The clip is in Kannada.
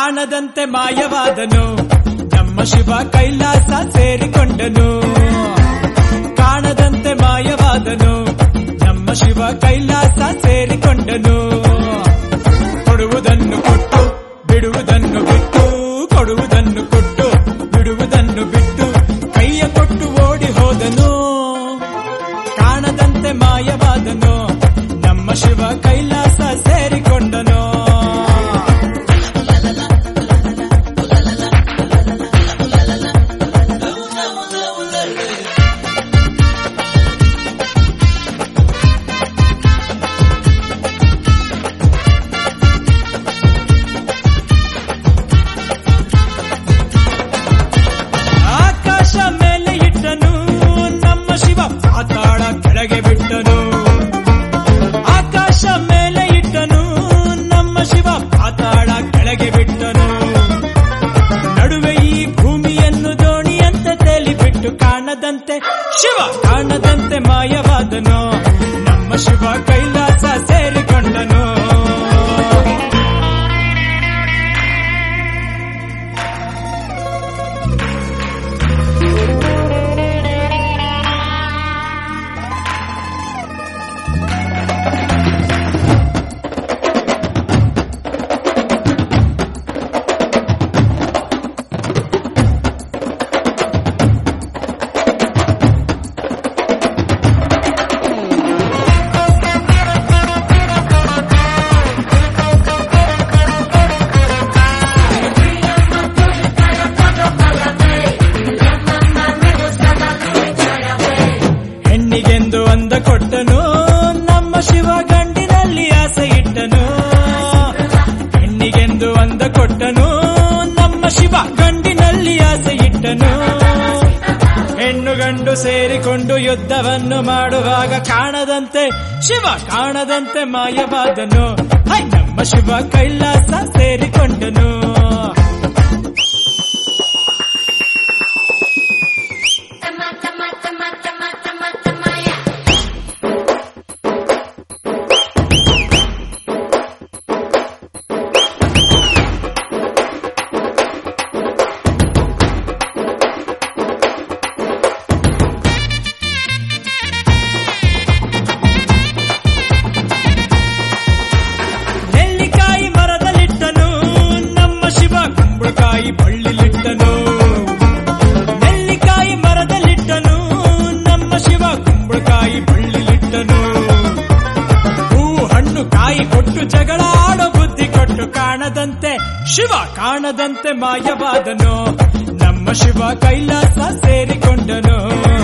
ಕಾಣದಂತೆ ಮಾಯವಾದನು ನಮ್ಮ ಶಿವ ಕೈಲಾಸ ಸೇರಿಕೊಂಡನು ಕಾಣದಂತೆ ಮಾಯವಾದನು ನಮ್ಮ ಶಿವ ಕೈಲಾಸ ಸೇರಿಕೊಂಡನು ಕೊಡುವುದನ್ನು ಕೊಟ್ಟು ಬಿಡುವುದನ್ನು ಬಿಟ್ಟು ಕೊಡುವುದನ್ನು ಕೊಟ್ಟು ಬಿಡುವುದನ್ನು ಬಿಟ್ಟು ಕೈಯ ಕೊಟ್ಟು ಓಡಿ ಹೋದನು ಕಾಣದಂತೆ ಮಾಯವಾದನು ನಮ್ಮ ಶಿವ ಕೈಲಾಸ ಸೇರಿಕೊಂಡನು ಆಕಾಶ ಮೇಲೆ ಇಟ್ಟನು ನಮ್ಮ ಶಿವ ಪಾತಾಳ ಕೆಳಗೆ ಬಿಟ್ಟನು ಆಕಾಶ ಮೇಲೆ ಇಟ್ಟನು ನಮ್ಮ ಶಿವ ಪಾತಾಳ ಕೆಳಗೆ ಬಿಟ್ಟನು ನಡುವೆ ಈ ಭೂಮಿಯನ್ನು ದೋಣಿಯಂತೆ ತೇಲಿಬಿಟ್ಟು ಕಾಣದಂತೆ ಶಿವ ಕಾಣದಂತೆ ಮಾಯವಾದನು ನಮ್ಮ ಶಿವ ಕೈಲಾಸ ಸೇರಿಕೊಂಡನು ಹೆಣ್ಣಿಗೆಂದು ಅಂದ ಕೊಟ್ಟನು ನಮ್ಮ ಶಿವ ಗಂಡಿನಲ್ಲಿ ಆಸೆ ಇಟ್ಟನು ಹೆಣ್ಣಿಗೆಂದು ಅಂದ ಕೊಟ್ಟನು ನಮ್ಮ ಶಿವ ಗಂಡಿನಲ್ಲಿ ಆಸೆ ಇಟ್ಟನು ಹೆಣ್ಣು ಗಂಡು ಸೇರಿಕೊಂಡು ಯುದ್ಧವನ್ನು ಮಾಡುವಾಗ ಕಾಣದಂತೆ ಶಿವ ಕಾಣದಂತೆ ಮಾಯವಾದನು ಹೈ ನಮ್ಮ Shiva Kailasa ಸೇರಿಕೊಂಡನು Tama, tama, tama, tama, tama, tamaya. ನೆಲ್ಲಿಕಾಯಿ ಮರದಲ್ಲಿಟ್ಟನು ನಮ್ಮ ಶಿವ ಕುಂಬಳಕಾಯಿ ಬಳ್ಳಿಲಿಟ್ಟನು ನೆಲ್ಲಿಕಾಯಿ ಮರದಲ್ಲಿಟ್ಟನು ನಮ್ಮ ಶಿವ ಕುಂಬಳಕಾಯಿ ಬಳ್ಳಿಲಿಟ್ಟನು ಹೂ ಹಣ್ಣು ಕಾಯಿ ಕೊಟ್ಟು ಜಗಳ ಆಡೋ ಬುದ್ಧಿ ಕೊಟ್ಟು ಕಾಣದಂತೆ ಶಿವ ಕಾಣದಂತೆ ಮಾಯವಾದನು ನಮ್ಮ ಶಿವ ಕೈಲಾಸ ಸೇರಿಕೊಂಡನು